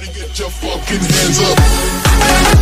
Everybody get your fucking hands up.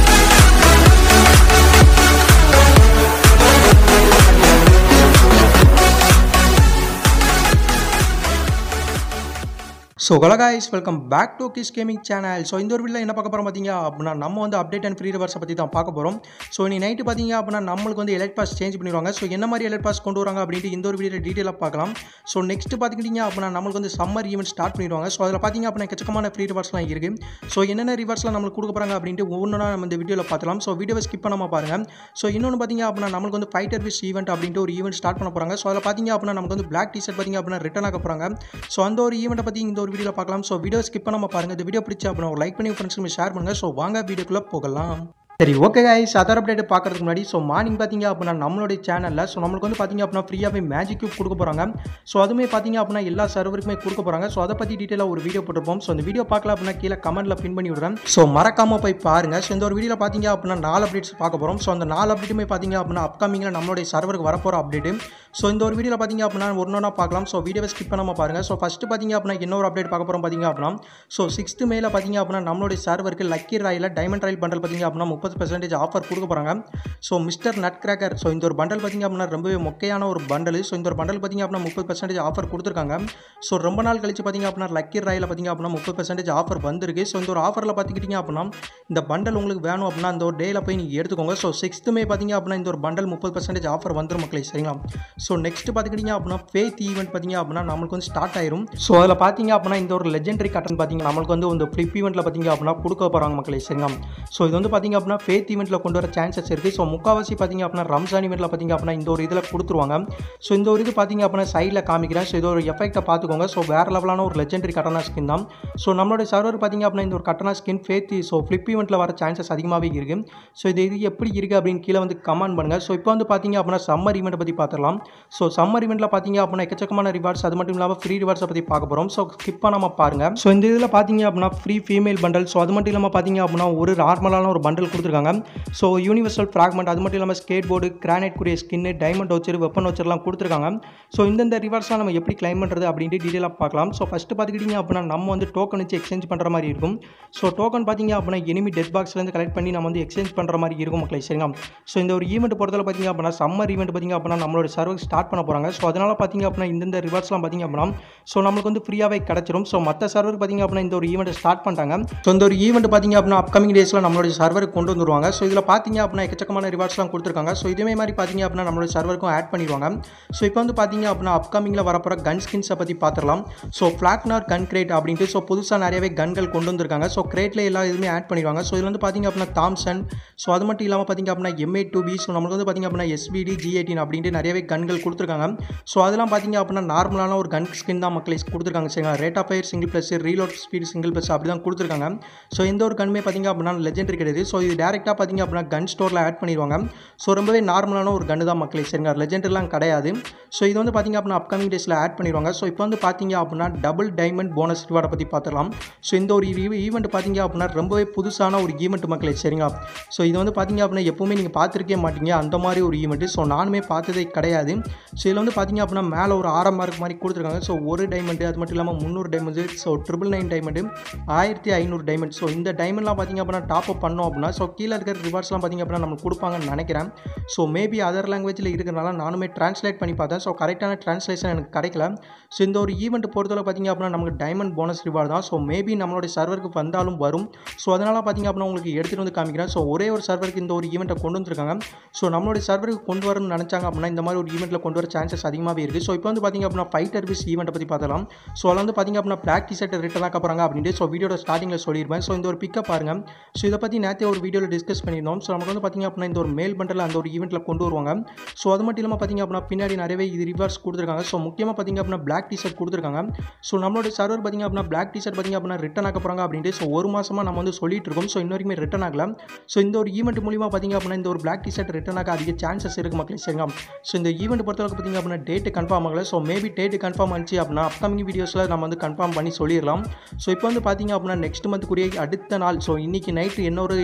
So கலகாய்ஸ் welcome back to kiss gaming channel so இந்த ஒரு வீடியோவில் என்ன பார்க்க போகிறோம் பார்த்தீங்க அப்படின்னா நம்ம வந்து அப்டேட் அண்ட் ஃப்ரீ ரிவர்ஸை பற்றி தான் பார்க்க போகிறோம் ஸோ நீ நைட்டு பார்த்தீங்க அப்படின்னா நம்மளுக்கு வந்து எலக்ட் பாஸ் சேஞ்ச் பண்ணிடுவாங்க ஸோ என்ன மாதிரி எலக்ட் பாஸ் கொண்டு வராங்க அப்படின்ட்டு இந்த ஒரு வீடியோ டீட்டெயிலாக பார்க்கலாம் ஸோ நெக்ஸ்ட் பார்த்துக்கிட்டிங்க அப்படின்னா நம்மளுக்கு வந்து சம்மர் ஈவெண்ட் ஸ்டார்ட் பண்ணிடுவாங்க ஸோ அதில் பார்த்தீங்க அப்படின்னா எக்கச்சக்கமான ஃப்ரீ ரிவர்ஸ்லாம் இருக்குது ஸோ என்னென்ன ரிவர்ஸ்லாம் நம்மளுக்கு கொடுக்க போகிறாங்க அப்படின்ட்டு ஒவ்வொன்றா நம்ம இந்த வீடியோவில் பார்க்கலாம் ஸோ வீடியோவை ஸ்கிப் பண்ணாமல் பாருங்கள் ஸோ இன்னொன்று பார்த்தீங்க அப்படின்னா நம்மளுக்கு வந்து ஃபைட்டர் விஸ் ஈவெண்ட் அப்படின்ட்டு ஒரு ஈவெண்ட் ஸ்டார்ட் பண்ண போகிறாங்க ஸோ அதில் பார்த்தீங்க அப்படின்னா நமக்கு வந்து பிளாக் டிஷர்ட் பார்த்தீங்க அப்படின்னா ரிட்டன் ஆக போகிறாங்க ஸோ அந்த ஒரு ஈவெண்ட்டை பற்றி இந்த ஒரு வீடியோவில் பார்க்கலாம் ஸோ வீடியோ ஸ்கிப் பண்ணாமல் பாருங்கள் இந்த வீடியோ பிடிச்சா அப்படின்னா ஒரு லைக் பண்ணி ஃப்ரெண்ட்ஸ்க்கு ஷேர் பண்ணுங்கள் ஸோ வாங்க வீடியோக்குள்ளே போகலாம் சரி ஓகே கைஸ் அதர் அப்டேட் பார்க்கறதுக்கு முன்னாடி ஸோ மார்னிங் பார்த்தீங்க அப்படின்னா நம்மளுடைய சேனலில் ஸோ நம்மளுக்கு வந்து பார்த்தீங்க அப்படின்னா ஃப்ரீயாகவே மேஜிக் கியூப் கொடுக்க போகிறாங்க ஸோ அதுவுமே பார்த்தீங்க அப்படின்னா எல்லா சர்வருக்குமே கொடுக்க போகிறாங்க ஸோ அதை பற்றி டீட்டெயிலாக ஒரு வீடியோ போட்டிருப்போம் ஸோ இந்த வீடியோ பார்க்கல அப்படின்னா கீழே கமெண்ட்டில் பின் பண்ணி விடுறேன் ஸோ மறக்காமல் போய் பாருங்கள் ஸோ இந்த ஒரு வீடியோவில் பார்த்தீங்க அப்படின்னா நாலு அப்டேட்ஸ் பார்க்க போகிறோம் ஸோ அந்த நாலு அப்டேட்டுமே பார்த்தீங்க அப்படின்னா அப்கமிங்கில் நம்மளுடைய சர்வருக்கு வரப்போகிற அப்டேட்டு ஸோ இந்த ஒரு வீடியோவில் பார்த்தீங்க அப்படின்னா ஒன்று ஒன்றா பார்க்கலாம் ஸோ வீடியோவை ஸ்கிப் பண்ணாமல் பாருங்கள் ஸோ ஃபஸ்ட்டு பார்த்தீங்க அப்படின்னா இன்னொரு அப்டேட் பார்க்க போகிறோம் பார்த்தீங்க அப்படின்னா ஸோ சிக்ஸ்த்து மேல பார்த்தீங்க அப்படின்னா நம்மளுடைய சர்வருக்கு lucky royale diamond royale bundle பார்த்தீங்க அப்படின்னா முப்பது பர்சன்டேஜ் ஆஃபர் கொடுக்க போகிறாங்க so mister nutcracker so இந்த ஒரு பண்டல் பார்த்தீங்க அப்படின்னா ரொம்பவே மொக்கையான ஒரு பண்டல் ஸோ இந்த ஒரு பண்டல் பார்த்தீங்க அப்படின்னா முப்பது பர்சன்டேஜ் ஆஃபர் கொடுத்துருக்காங்க ஸோ ரொம்ப நாள் கழிச்சு பார்த்தீங்க அப்படின்னா லக்கி ராயில் பார்த்தீங்க அப்படின்னா முப்பது பர்சன்டேஜ் ஆஃபர் வந்திருக்கு ஸோ இந்த ஒரு ஆஃபரில் பார்த்துக்கிட்டிங்க அப்படின்னா இந்த பண்டல் உங்களுக்கு வேணும் அப்படின்னா அந்த ஒரு டேயில் போய் நீங்கள் எடுத்துக்கோங்க ஸோ சிக்ஸ்த்து மே பார்த்தீங்க அப்படின்னா இந்த ஒரு பண்டல் முப்பது பர்சன்டேஜ் ஆஃபர் வந்துடும் மக்களே சரிங்களா ஸோ நெக்ஸ்ட் பார்த்துக்கிட்டிங்க அப்படின்னா ஃபேத் ஈவெண்ட் பார்த்தீங்க அப்படின்னா நம்மளுக்கு வந்து ஸ்டார்ட் ஆயிரும் ஸோ அதில் பார்த்தீங்க அப்படின்னா இந்த ஒரு லெஜெண்டரி கட்டன் பார்த்தீங்க நம்மளுக்கு வந்து இந்த ஃப்ளிப் ஈவெண்ட்டில் பார்த்தீங்க அப்படின்னா கொடுக்க போகிறாங்க மக்களே சரிங்களா ஸோ இது வந்து பார்த்தீங்க அப்படின்னா ஃபேத் ஈவெண்ட்டில் கொண்டு வர சான்சஸ் இருக்குது ஸோ முக்கால்வாசி பார்த்தீங்க அப்படின்னா ரம்ஜான் ஈவெண்ட்டில் பார்த்தீங்க அப்படின்னா இந்த ஒரு இதில் கொடுத்துருவாங்க ஸோ இந்த ஒரு இது பார்த்தீங்க அப்படின்னா சைடில் காமிக்கிறேன் ஸோ இது ஒரு எஃபெக்ட்டை பார்த்துக்கோங்க ஸோ வேறு லெவலான ஒரு லெஜெண்டரி கட்டனா ஸ்கின் தான் ஸோ நம்மளுடைய சர்வர் பார்த்தீங்க அப்படின்னா இந்த ஒரு katana skin faith so flip ஈவெண்ட்டில் வர சான்சஸ் அதிகமாகவே இருக்குது ஸோ இது இது எப்படி இருக்குது அப்படின்னு கீழே வந்து கமெண்ட் பண்ணுங்கள் ஸோ இப்போ வந்து பார்த்தீங்க அப்படின்னா சம்மர் ஈவெண்ட்டை பற்றி பார்த்துடலாம் ஸோ சம்மர் ஈவெண்ட்டில் பார்த்தீங்க அப்படின்னா எக்கச்சக்கமான ரிவார்ட்ஸ் அது மட்டும் இல்லாமல் ஃப்ரீ ரிவார்ட்ஸை பற்றி பார்க்க போகிறோம் ஸோ ஸ்கிப் பண்ணாமல் பாருங்கள் ஸோ இந்த இதில் பார்த்தீங்க அப்படின்னா ஃப்ரீ ஃபீமேல் பண்டல் ஸோ அது மட்டும் இல்லாமல் பார்த்தீங்க அப்படின்னா ஒரு நார்மலான ஒரு பண்டல் கொடுத்துருக்காங்க ஸோ யூனிவர்சல் ஃப்ராக்மெண்ட் அது மட்டும் இல்லாமல் ஸ்கேட் போர்டு கிரானைட் கூடிய ஸ்கின்னு டைமண்ட் வச்சர் வெப்பன் வச்சர்லாம் கொடுத்துருக்காங்க ஸோ இந்தந்த ரிவார்ட்ஸ்லாம் நம்ம எப்படி கிளைம் பண்ணுறது அப்படின்ட்டு டீட்டெயிலாக பார்க்கலாம் ஸோ ஃபஸ்ட்டு பார்த்துக்கிட்டிங்க அப்படின்னா நம்ம வந்து டோக்கன் வச்சு எக்ஸ்சேஞ்ச் பண்ணுற மாதிரி இருக்கும் ஸோ டோக்கன் பார்த்தீங்க அப்படின்னா எனிமி டெத் பாக்ஸ்லேருந்து கலெக்ட் பண்ணி நம்ம வந்து எக்ஸ்சேஞ்ச் பண்ணுற மாதிரி இருக்கும் மக்களே சரிங்களா ஸோ இந்த ஒரு ஈவெண்ட் பொறுத்தவரை பார்த்தீங்க அப்படின்னா சம்மர் ஈவெண்ட் பார்த்தீங்க அப்படின்னா நம்மளோட சர்வர் ஸ்டார்ட் பண்ண போகிறாங்க ஸோ அதனால் பார்த்தீங்க அப்படின்னா இந்தந்த ரிவார்ட்ஸ்லாம் பார்த்தீங்க அப்படின்னா ஸோ நம்மளுக்கு வந்து ஃப்ரீயாகவே கிடச்சிரும் ஸோ மற்ற சர்வர் பார்த்தீங்க அப்படின்னா இந்த ஒரு ஈவெண்ட் ஸ்டார்ட் பண்ணிட்டாங்க ஸோ இந்த ஒரு ஈவெண்ட் பார்த்தீங்க அப்படின்னா அப்கமிங் டேஸில் நம்மளோட சர்வருக்கு கொண்டு வந்துருவாங்க ஸோ இதில் பார்த்தீங்க அப்படின்னா எக்கச்சக்கமான ரிவார்ட்ஸ்லாம் கொடுத்துருக்காங்க ஸோ இதே மாதிரி பார்த்தீங்க அப்படின்னா நம்மளோட சர்வருக்கும் ஆட் பண்ணிடுவாங்க ஸோ இப்போ வந்து பார்த்தீங்க அப்படின்னா அப்கமிங்கில் வரப்போகிற கன் ஸ்கின்ஸை பற்றி பார்த்துடலாம் ஸோ ஃப்ளாக்னார் கன் கிரேட் அப்படின்ட்டு ஸோ புதுசாக நிறையவே கன்கள் கொண்டு வந்திருக்காங்க ஸோ கிரேட்டில் எல்லா இதுவுமே ஆட் பண்ணிடுவாங்க ஸோ இதில் வந்து பார்த்தீங்க அப்படின்னா தாம்சன் ஸோ அது மட்டும் இல்லாமல் பார்த்தீங்க அப்படின்னா எம்ஏ டூ பி ஸோ நம்மளுக்கு வந்து பார்த்தீங்க அப்படின்னா எஸ்பிடி ஜி எயிட்டின் அப்படின்ட்டு நிறையவே கன்கள் கொடுத்துருக்காங்க ஸோ அதெல்லாம் பார்த்தீங்க அப்படின்னா நார்மலான ஒரு கன் ஸ்கின் தான் மக்களே கொடுத்துருக்காங்க சரிங்களா rate of fire single plus reload speed single plus அப்படி தான் கொடுத்துருக்காங்க ஸோ எந்த ஒரு கன்மே பார்த்தீங்க அப்படின்னா லெஜெண்டரி கிடையாது ஸோ இது டேரெக்டாக பார்த்தீங்க அப்படின்னா கன் ஸ்டோரில் ஆட் பண்ணிடுவாங்க ஸோ ரொம்பவே நார்மலான ஒரு கன்று தான் மக்களே சரிங்க லெஜெண்டரிலாம் கிடையாது ஸோ இது வந்து பார்த்தீங்க அப்படின்னா அப்கமிங் டேஸில் ஆட் பண்ணிடுவாங்க ஸோ இப்போ வந்து பார்த்தீங்க அப்படின்னா டபுள் டைமண்ட் போனஸ் ரிவார்டை பற்றி பார்த்துக்கலாம் ஸோ இந்த ஒரு ஈவெண்ட் பார்த்தீங்க அப்படின்னா ரொம்பவே புதுசான ஒரு ஈவெண்ட் மக்களே சரிங்களா ஸோ இது வந்து பார்த்தீங்க அப்படின்னா எப்பவுமே நீங்கள் பார்த்துருக்கே மாட்டீங்க அந்த மாதிரி ஒரு ஈவெண்ட்டு ஸோ நானுமே பார்த்ததே கிடையாது ஸோ இதில் வந்து பார்த்தீங்க அப்படின்னா மேலே ஒரு ஆரம் மார்க் மாதிரி கொடுத்துருக்காங்க ஸோ ஒரு டைமண்டு அது மட்டும் இல்லாமல் முந்நூறு diamonds so triple nine diamond ஆயிரத்தி ஐநூறு டைமண்ட் ஸோ இந்த டைமண்ட்லாம் பார்த்தீங்க அப்படின்னா டாப் அப் பண்ணோம் அப்படின்னா ஸோ கீழே இருக்கிற ரிவார்ட்ஸ்லாம் பார்த்தீங்க அப்படின்னா நம்மளுக்கு கொடுப்பாங்கன்னு நினைக்கிறேன் ஸோ மேபி அதர் லாங்குவேஜில் இருக்கிறனால நானுமே ட்ரான்ஸ்லேட் பண்ணி பார்த்தேன் ஸோ கரெக்டான ட்ரான்ஸ்லேஷன் எனக்கு கிடைக்கல ஸோ இந்த ஒரு ஈவெண்ட் பொறுத்தவரை பார்த்தீங்க அப்படின்னா நமக்கு டைமண்ட் போனஸ் ரிவார்டு தான் ஸோ மேபி நம்மளுடைய சர்வருக்கு வந்தாலும் வரும் ஸோ அதனால் பார்த்தீங்க அப்படின்னா உங்களுக்கு எடுத்துகிட்டு வந்து காமிக்கிறேன் ஸோ ஒரே ஒரு சர்வருக்கு இந்த ஒரு ஈவெண்ட்டை கொண்டு வந்திருக்காங்க ஸோ நம்மளுடைய சர்வருக்கு கொண்டு வரணும்னு நினச்சாங்க அப்படின்னா இந்த மாதிரி ஒரு ஈவெண்ட்டில் கொண்டு வர சான்சஸ் அதிகமாகவே இருக்குது ஸோ இப்போ வந்து பார்த்தீங்க அப்படின்னா ஃபைட்டர் விஸ் ஈவெண்ட்டை பற்றி பார்த்தலாம் ஸோ அதில் வந்து பார்த்தீங்க அப்படின்னா பிளாக் டிஷர்ட் ரிட்டன் ஆக்க போகிறாங்க அப்படின்ட்டு ஸோ வீடியோட ஸ்டார்டிங்கில் சொல்லியிருப்பேன் ஸோ இந்த ஒரு பிக்கப் பாருங்க ஸோ இதை பற்றி நேற்றே ஒரு வீடியோவில் டிஸ்கஸ் பண்ணியிருந்தோம் ஸோ நமக்கு வந்து பார்த்தீங்க அப்படின்னா இந்த ஒரு மேல் பண்டல் அந்த ஒரு ஈவெண்ட்டில் கொண்டு வருவாங்க ஸோ அது மட்டும் இல்லாமல் பார்த்தீங்க அப்படின்னா பின்னாடி நிறையவே இது ரிவர்ஸ் கொடுத்துருக்காங்க ஸோ முக்கியமாக பார்த்தீங்க அப்படின்னா பிளாக் டிஷர்ட் கொடுத்துருக்காங்க ஸோ நம்மளோட சர்வர் பார்த்தீங்க அப்படின்னா பிளாக் டிஷர்ட் பார்த்தீங்க அப்படின்னா ரிட்டன் ஆக்க போகிறாங்க அப்படின்ட்டு ஸோ ஒரு மாதமாக நம்ம வந்து சொல்லிட்டு இருக்கோம் ஸோ இன்ன வரைக்குமே ரிட்டன் ஆகல ஸோ இந்த ஒரு ஈவெண்ட் மூலியமாக பார்த்தீங்க அப்படின்னா இந்த ஒரு பிளாக் டிஷர்ட் ரிட்டன் ஆக அதிக சான்சஸ் இருக்குது மக்களே சரிங்க ஸோ இந்த ஈவெண்ட் பொறுத்தவரைக்கும் பார்த்தீங்க அப்படின்னா டேட்டு கன்ஃபார்ம் ஆகல ஸோ மேபி டேட்டு கன்ஃபார்ம் ஆச்சு அப்படின்னா அப்கமிங் வீடியோஸில் நம்ம வந்து கன்ஃபார்ம் பண்ணி சொல்லிடலாம் ஸோ இப்போ வந்து பார்த்தீங்க அப்படின்னா நெக்ஸ்ட் மந்த்க்குரிய அடுத்த நாள் ஸோ இன்னைக்கு நைட்டு என்ன ஒரு எலக்ட் பாஸ்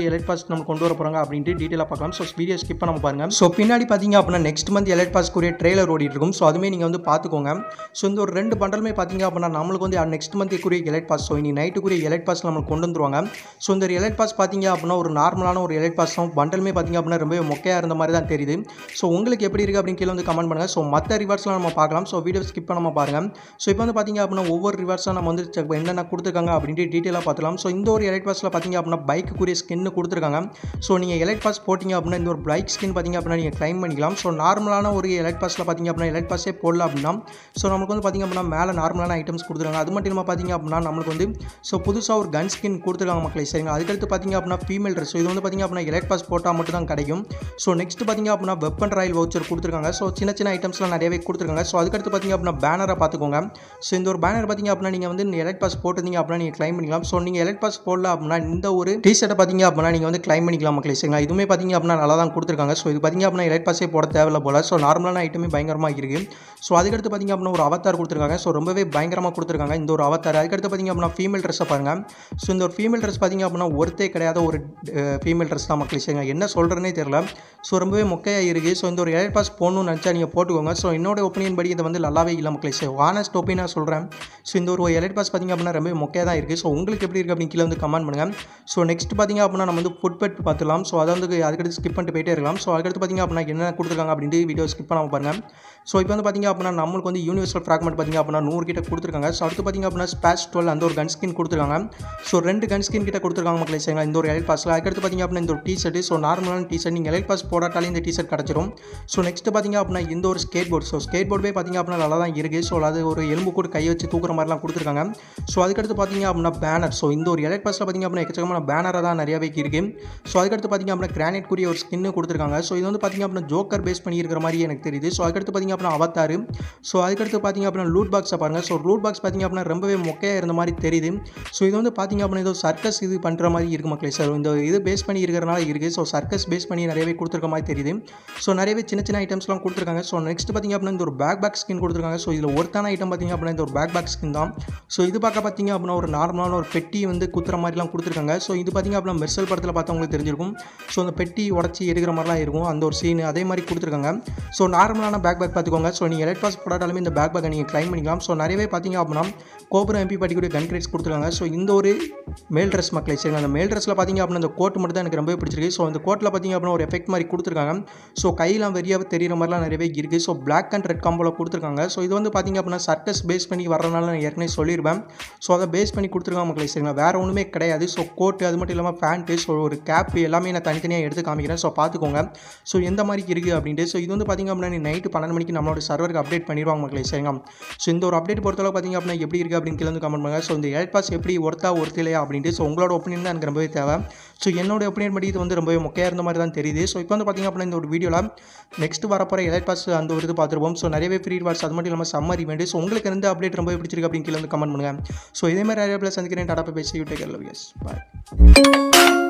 பாஸ் நம்ம கொண்டு வர போகிறாங்க அப்படின்ட்டு டீட்டெயிலாக பார்க்கலாம் ஸோ வீடியோ ஸ்கிப் பண்ணாம பாருங்க ஸோ பின்னாடி பார்த்தீங்க அப்படின்னா நெக்ஸ்ட் மந்த் எலைட் பாஸ்க்குரிய ட்ரெய்லர் ஓடிட்டு இருக்கும் ஸோ அதுவுமே நீங்கள் வந்து பார்த்துக்கோங்க ஸோ இந்த ஒரு ரெண்டு பண்டலுமே பார்த்தீங்க அப்படின்னா நம்மளுக்கு வந்து நெக்ஸ்ட் மந்த்துக்குரிய எலைட் பாஸ் ஸோ இனி நைட்டுக்குரிய எலைட் பாஸ் நம்மளுக்கு கொண்டு வந்துருவாங்க ஸோ இந்த எலைட் பாஸ் பார்த்தீங்க அப்படின்னா ஒரு நார்மலான ஒரு எலைட் பாஸ் தான் பண்டலுமே பார்த்தீங்க அப்படின்னா ரொம்பவே மொக்கையாக இருந்த மாதிரி தான் தெரியுது ஸோ உங்களுக்கு எப்படி இருக்குது அப்படின்னு கீழே வந்து கமெண்ட் பண்ணுங்கள் ஸோ மற்ற ரிவார்ட்ஸ்லாம் நம்ம பார்க்கலாம் ஸோ வீடியோ ஸ்கிப் பண்ணாம பாருங்கள் ஸோ இப்போ வந்து பார்த்தீங்க அப்படின்னா ஒவ்வொரு ரிவார்ட்ஸாக நம்ம வந்து check- என்னென்ன கொடுத்துருக்காங்க அப்படின்ட்டு டீட்டெயிலாக பார்த்துலாம் ஸோ இந்த ஒரு எலைட் பாஸில் பார்த்தீங்க அப்படின்னா பைக்குக்குரிய ஸ்கின்னு கொடுத்துருக்காங்க ஸோ நீங்கள் எலைட் பாஸ் போட்டிங்க அப்படின்னா இந்த ஒரு பைக் ஸ்கின் பார்த்தீங்க அப்படின்னா நீங்கள் க்ளைம் பண்ணிக்கலாம் ஸோ நார்மலான ஒரு எலைட் பாஸில் பார்த்தீங்க அப்படின்னா எலைட் பாஸே போடல அப்படின்னா ஸோ நமக்கு வந்து பார்த்தீங்க அப்படின்னா மேலே நார்மலான ஐட்டம்ஸ் கொடுத்துருக்காங்க அது மட்டும் இல்லாமல் பார்த்தீங்க அப்படின்னா நம்மளுக்கு வந்து ஸோ புதுசாக ஒரு கன் ஸ்கின் கொடுத்துருக்காங்க மக்களே சரிங்க அதுக்கடுத்து பார்த்தீங்க அப்படின்னா ஃபீமேல் ட்ரெஸ் இது வந்து பார்த்தீங்க அப்படின்னா எலைட் பாஸ் போட்டால் மட்டும் தான் கிடைக்கும் ஸோ நெக்ஸ்ட் பார்த்தீங்க அப்படின்னா வெப்பன் ராயல் வவுச்சர் கொடுத்துருக்காங்க ஸோ சின்ன சின்ன ஐட்டம்ஸ்லாம் நிறையவே கொடுத்துருக்காங்க ஸோ அதுக்கடுத்து பார்த்தீங்க அப்படின்னா பேனரை பார்த்துக்கோங்க ஸோ இந்த ஒரு பேனர் பார்த்தீங்க அப்படின்னா நீங்கள் வந்து எலைட் பாஸ் போட்டிருந்தீங்க அப்படின்னா நீங்கள் க்ளைம் பண்ணிக்கலாம் ஸோ நீங்கள் எலைட் பாஸ் போடல அப்படின்னா இந்த ஒரு டிஷர்ட்டை பார்த்தீங்க அப்படின்னா நீங்கள் வந்து க்ளைம் பண்ணிக்கலாம் மக்களே சரிங்களா இதுவுமே பார்த்தீங்க அப்படின்னா நல்லா தான் கொடுத்துருக்காங்க ஸோ இது பார்த்தீங்க அப்படின்னா எலைட் பாஸே போட தேவையில்ல போல ஸோ நார்மலான ஐட்டமே பயங்கரமாக இருக்குது ஸோ அதுக்கடுத்து பார்த்தீங்க அப்படின்னா ஒரு அவதார் கொடுத்துருக்காங்க ஸோ ரொம்பவே பயங்கரமாக கொடுத்துருக்காங்க இந்த ஒரு அவதார் அதுக்கடுத்து பார்த்தீங்க அப்படின்னா ஃபீமேல் ட்ரெஸ்ஸை பாருங்கள் ஸோ இந்த ஒரு ஃபீமேல் ட்ரெஸ் பார்த்தீங்க அப்படின்னா ஒருத்தே கிடையாத ஒரு ஃபீமேல் ட்ரெஸ் தான் மக்களே சரிங்க என்ன சொல்கிறேனே தெரியல ஸோ ரொம்பவே மொக்கையாக இருக்குது ஸோ இந்த ஒரு எலைட் பாஸ் போடணும்னு நினச்சா நீங்கள் போட்டுக்கோங்க ஸோ என்னோட ஒப்பீனியன் படி இது வந்து நல்லாவே இல்லை மக்களே ஸோ ஆனஸ்ட் ஒப்பீனியாக சொல்கிறேன் ஸோ இந்த ஒரு எலைட் பாஸ் பார்த்தீங்க அப்படின்னா ரொம்பவே மொக்கையாக தான் இருக்குது ஸோ உங்களுக்கு எப்படி இருக்குது அப்படின்னு கீழே வந்து கமெண்ட் பண்ணுங்கள் ஸோ நெக்ஸ்ட் பார்த்தீங்க அப்படின்னா நம்ம வந்து ஃபுட் பெட் பார்த்துலாம் ஸோ அதை வந்து அதுக்கடுத்து ஸ்கிப் பண்ணிட்டு போயிட்டே இருக்கலாம் ஸோ அதுக்கடுத்து பார்த்தீங்க அப்படின்னா என்ன கொடுத்துருக்காங்க அப்படின்ட்டு வீடியோ ஸ்கிப் பண்ணாமல் பாருங்கள் ஸோ இப்போ வந்து பார்த்தீங்க அப்படின்னா நம்மளுக்கு வந்து யூனிவர்சல் ஃப்ராக்மெண்ட் பார்த்தீங்க அப்படின்னா நூறு கிட்ட கொடுத்துருக்காங்க ஸோ அடுத்து பார்த்தீங்க அப்படின்னா ஸ்பேஸ் டுவெல் அந்த ஒரு கன் ஸ்கின் கொடுத்துருக்காங்க ஸோ ரெண்டு கன் ஸ்கின் கிட்ட கொடுத்துருக்காங்க மக்களே சரிங்களா இந்த ஒரு எலைட் பாஸில் அதுக்கடுத்து பார்த்தீங்க அப்படின்னா இந்த ஒரு டி ஷர்ட் ஸோ நார்மலான டி ஷர்ட் நீங்கள் எலைட் பாஸ் போடாட்டாலே இந்த டி ஷர்ட் கிடச்சிரும் ஸோ நெக்ஸ்ட் பார்த்தீங்க அப்படின்னா இந்த ஒரு skateboard so skateboard பார்த்தீங்க அப்படின்னா நல்லா தான் இருக்குது ஸோ அது ஒரு எலும்பு கூட கை வச்சு தூக்குற மாதிரிலாம் கொடுத்துருக்காங்க ஸோ அதுக்கடுத்து பார்த்தீங்க அப்படின்னா பேனர் ஸோ இந்த ஒரு எலைட் பாஸில் பார்த்தீங்க அப்படின்னா எக்கச்சக்கமான பேனராக தான் நிறையவே இருக்குது ஸோ அதுக்கடுத்து பார்த்தீங்க அப்படின்னா கிரானைட் கூடிய ஒரு ஸ்கின்னு கொடுத்துருக்காங்க ஸோ இது வந்து பார்த்தீங்க அப்படின்னா ஜோக்கர் பேஸ் பண்ணி இருக்கிற மாதிரி எனக்கு தெரியுது ஸோ அதுக்கடுத்து பார்த்தீங்க அப்படின்னா அவத்தாரு ஸோ அதுக்கடுத்து பார்த்தீங்க அப்படின்னா லூட் பாக்ஸை பாருங்கள் ஸோ லூட் பாக்ஸ் பார்த்தீங்க அப்படின்னா ரொம்பவே மொக்கையாக இருந்த மாதிரி தெரியுது ஸோ இது வந்து பார்த்தீங்க அப்படின்னா ஏதோ சர்க்கஸ் இது பண்ணுற மாதிரி இருக்கு மக்களே சார் இந்த இது பேஸ் பண்ணி இருக்கிறனால இருக்குது ஸோ சர்க்கஸ் பேஸ் பண்ணி நிறையவே கொடுத்துருக்க மாதிரி தெரியுது ஸோ நிறையவே சின்ன சின்ன ஐட்டம்ஸ்லாம் கொடுத்துருக்காங்க ஸோ நெக்ஸ்ட் பார்த்தீங்க அப்படின்னா இந்த ஒரு பேக் பேக் ஸ்கின் கொடுத்துருக்காங்க ஸோ இதில் ஒருத்தான ஐட்டம் பார்த்தீங்க அப்படின்னா இந்த ஒரு பேக் பேக் ஸ்கின் தான் ஸோ இது பார்க்க பார்த்தீங்க அப்படின்னா ஒரு நார்மலான ஒரு பெட்டி வந்து குத்துற மாதிரிலாம் கொடுத்துருக்காங்க ஸோ இது பார்த்தீங்க அப்படின்னா மெர்சல் படத்தில் பார்த்தவங்களுக்கு தெரிஞ்சிருக்கும் ஸோ அந்த பெட்டி உடச்சி எடுக்கிற மாதிரிலாம் இருக்கும் அந்த ஒரு சீன் அதே மாதிரி கொடுத்துருக்காங்க ஸோ நார்மலான பேக் பேக் பார்த்துக்கோங்க ஸோ நீங்கள் எலக்ட் பாஸ் போடாட்டாலுமே இந்த பேக் பேக்கை நீங்கள் க்ளைம் பண்ணிக்கலாம் ஸோ நிறையவே பார்த்தீங்க அப்படின்னா கோபுரம் எம்பி பாட்டிக்கூடிய கன் கிரேட்ஸ் கொடுத்துருக்காங்க ஸோ இந்த ஒரு மேல் ட்ரெஸ் மக்களை சரிங்களா அந்த மேல் ட்ரெஸ்ஸில் பார்த்தீங்க அப்படின்னா இந்த கோட் மட்டும் தான் எனக்கு ரொம்பவே பிடிச்சிருக்கு ஸோ இந்த கோட்டில் பார்த்தீங்க அப்படின்னா ஒரு எஃபெக்ட் மாதிரி கொடுத்துருக்காங்க ஸோ கையெல்லாம் வெறியாக தெரியிற மாதிரிலாம் நிறையவே இருக்குது ஸோ பிளாக் அண்ட் ரெட் காம்போவில் கொடுத்துருக்காங்க ஸோ இது வந்து பார்த்தீங்க அப்படின்னா சர்க்கஸ் பேஸ் பண்ணி வரனால நான் ஏற்கனவே சொல்லியிருப்பேன் ஸோ அதை பேஸ் பண்ணி கொடுத்துருக்காங்க மக்களை சரிங்களா வேறு ஒன்றுமே கிடையாது ஸோ கோட்டு அது மட்டும் இல்லாமல் பேண்ட்டு ஸோ ஒரு கேப் எல்லாமே நான் தனித்தனியாக எடுத்து காமிக்கிறேன் ஸோ பார்த்துக்கோங்க ஸோ எந்த மாதிரி இருக்குது அப்படின்ட்டு ஸோ இது வந்து பார்த்தீங்க அப்படின்னா நீ நைட்டு பன்னெண்டு மணிக்கு நம்மளோட சர்வருக்கு அப்டேட் பண்ணிடுவாங்க மக்களே சரிங்க ஸோ இந்த ஒரு அப்டேட் பொறுத்தளவு பார்த்தீங்க அப்படின்னா எப்படி இருக்குது அப்படின்னு கீழே வந்து கமெண்ட் பண்ணுங்கள் ஸோ இந்த எலைட் பாஸ் எப்படி ஒர்த்தா ஒர்த் இல்லையா அப்படின்ட்டு ஸோ உங்களோட ஒப்பீனியன் தான் எனக்கு ரொம்பவே தேவை ஸோ என்னோட ஒப்பீனியன் படி இது வந்து ரொம்பவே மொக்கையாக இருந்த மாதிரி தான் தெரியுது ஸோ இப்போ வந்து பார்த்தீங்க அப்படின்னா இந்த ஒரு வீடியோவில் நெக்ஸ்ட் வரப்போகிற எலைட் பாஸ் அந்த ஒரு இது பார்த்துருப்போம் ஸோ நிறையவே ஃப்ரீ வாட்ஸ் அது மட்டும் இல்லாமல் சம்மர் இவெண்ட் ஸோ உங்களுக்கு எந்த அப்டேட் ரொம்ப பிடிச்சிருக்கு அப்படின்னு கீழே வந்து கமெண்ட் பண்ணுங்கள் ஸோ இதே மாதிரி நிறைய பிளஸ் சந்திக்கிறேன் டாடா பேசி you take love yes bye